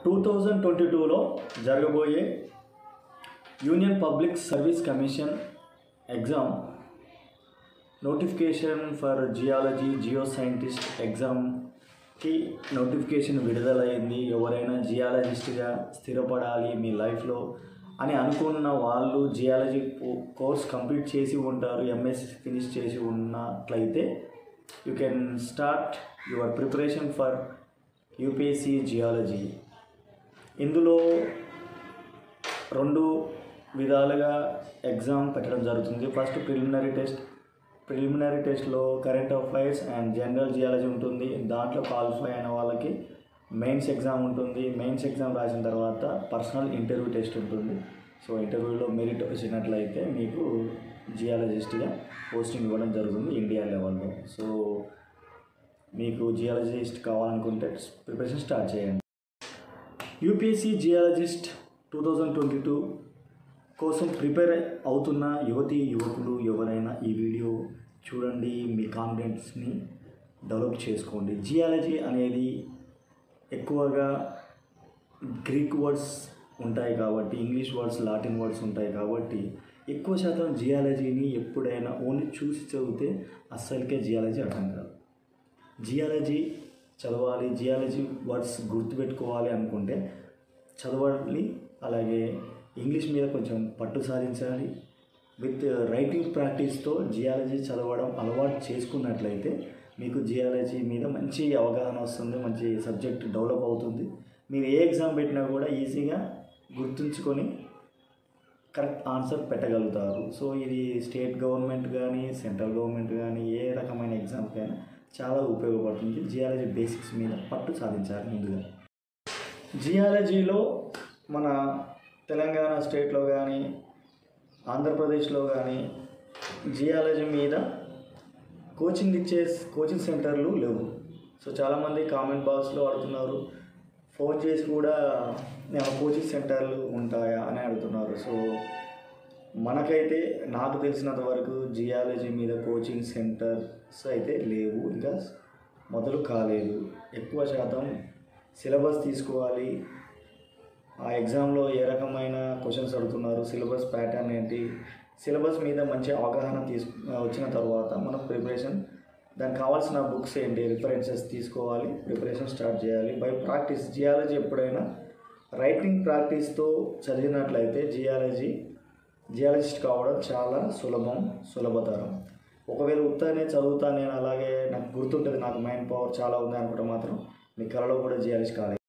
two thousand twenty టూలో జరగబోయే Union Public Service Commission exam notification for geology geoscientist ఎగ్జామ్కి notification విడుదలైంది ఎవరైనా జియాలజిస్ట్గా స్థిరపడాలి మీ లైఫ్లో అని అనుకున్న వాళ్ళు జియాలజీ కోర్స్ కంప్లీట్ చేసి ఉంటారు ఎంఎస్సి ఫినిష్ చేసి ఉన్నట్లయితే you can start your preparation for UPSC geology ఇందులో రెండు విధాలుగా ఎగ్జామ్ పెట్టడం జరుగుతుంది ఫస్ట్ ప్రిలిమినరీ టెస్ట్ ప్రిలిమినరీ టెస్ట్లో current affairs and general geology ఉంటుంది దాంట్లో క్వాలిఫై అయిన వాళ్ళకి మెయిన్స్ ఎగ్జామ్ ఉంటుంది మెయిన్స్ ఎగ్జామ్ రాసిన తర్వాత పర్సనల్ ఇంటర్వ్యూ టెస్ట్ ఉంటుంది సో ఇంటర్వ్యూలో మెరిట్ వచ్చినట్లయితే మీకు జియాలజిస్ట్గా పోస్టింగ్ ఇవ్వడం జరుగుతుంది ఇండియా లెవెల్లో సో మీకు జియాలజిస్ట్ కావాలనుకుంటే ప్రిపరేషన్ స్టార్ట్ చేయండి UPSC geologist two thousand twenty two కోసం ప్రిపేర్ అవుతున్న యువతి యువకులు ఎవరైనా ఈ వీడియో చూడండి మీ కాన్ఫిడెన్స్ని డెవలప్ చేసుకోండి జియాలజీ అనేది ఎక్కువగా గ్రీక్ వర్డ్స్ ఉంటాయి కాబట్టి ఇంగ్లీష్ వర్డ్స్ లాటిన్ వర్డ్స్ ఉంటాయి కాబట్టి ఎక్కువ శాతం జియాలజీని ఎప్పుడైనా ఓన్లీ చూసి చదివితే అస్సలకే జియాలజీ అర్థం కాదు జియాలజీ చదవాలి జియాలజీ వర్డ్స్ గుర్తుపెట్టుకోవాలి అనుకుంటే చదవాలి అలాగే ఇంగ్లీష్ మీద కొంచెం పట్టు సాధించాలి విత్ రైటింగ్ ప్రాక్టీస్తో జియాలజీ చదవడం అలవాటు చేసుకున్నట్లయితే మీకు జియాలజీ మీద మంచి అవగాహన వస్తుంది మంచి సబ్జెక్ట్ డెవలప్ అవుతుంది మీరు ఏ ఎగ్జామ్ పెట్టినా కూడా ఈజీగా గుర్తుంచుకొని కరెక్ట్ ఆన్సర్ పెట్టగలుగుతారు సో ఇది స్టేట్ గవర్నమెంట్ కానీ సెంట్రల్ గవర్నమెంట్ కానీ ఏ రకమైన ఎగ్జామ్కైనా చాలా ఉపయోగపడుతుంది జియాలజీ బేసిక్స్ మీద పట్టు సాధించాలి ముందుగా జియాలజీలో మన తెలంగాణ స్టేట్లో కానీ ఆంధ్రప్రదేశ్లో కానీ జియాలజీ మీద కోచింగ్ ఇచ్చే కోచింగ్ సెంటర్లు లేవు సో చాలామంది కామెంట్ బాక్స్లో అడుగుతున్నారు ఫోన్ చేసి కూడా నేను కోచింగ్ సెంటర్లు ఉంటాయా అని అడుగుతున్నారు సో మనకైతే నాకు తెలిసినంత వరకు జియాలజీ మీద కోచింగ్ సెంటర్స్ అయితే లేవు ఇంకా మొదలు కాలేదు ఎక్కువ శాతం సిలబస్ తీసుకోవాలి ఆ ఎగ్జామ్లో ఏ రకమైన క్వశ్చన్స్ అడుగుతున్నారు సిలబస్ ప్యాటర్న్ ఏంటి సిలబస్ మీద మంచి అవగాహన తీసుకు వచ్చిన తర్వాత మనం ప్రిపరేషన్ దానికి కావాల్సిన బుక్స్ ఏంటి రిఫరెన్సెస్ తీసుకోవాలి ప్రిపరేషన్ స్టార్ట్ చేయాలి బై ప్రాక్టీస్ జియాలజీ ఎప్పుడైనా రైటింగ్ ప్రాక్టీస్తో చదివినట్లయితే జియాలజీ జియాలజిస్ట్ కావడం చాలా సులభం సులభతరం ఒకవేళ ఉత్తనే చదువుతా నేను అలాగే నాకు గుర్తుంటుంది నాకు మైండ్ పవర్ చాలా ఉంది అనుకుంటే మాత్రం మీ కళలో కూడా జియాలజిస్ట్ కాలేదు